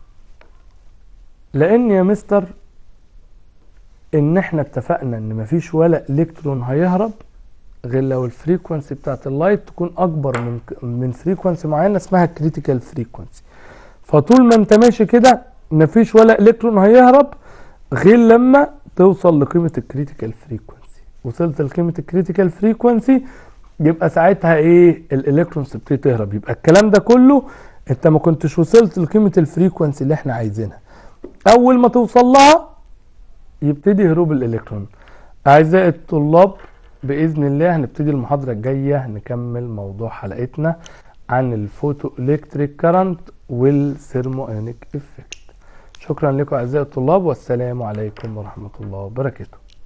لان يا مستر ان احنا اتفقنا ان مفيش ولا الكترون هيهرب غير لو الفريكونسي بتاعت اللايت تكون اكبر من من فريكونسي معينه اسمها كريتيكال فريكونسي فطول ما انت ماشي كده مفيش ولا الكترون هيهرب غير لما توصل لقيمه الكريتيكال فريكونسي وصلت لقيمه الكريتيكال فريكونسي يبقى ساعتها ايه الالكترونز تبتدي تهرب يبقى الكلام ده كله انت ما كنتش وصلت لقيمه الفريكونسي اللي احنا عايزينها اول ما توصل لها يبتدي هروب الالكترون اعزائي الطلاب باذن الله هنبتدي المحاضره الجايه نكمل موضوع حلقتنا عن الفوتو الكتريك كارنت والثيرمو ايونيك افكت شكرا لكم اعزائي الطلاب والسلام عليكم ورحمه الله وبركاته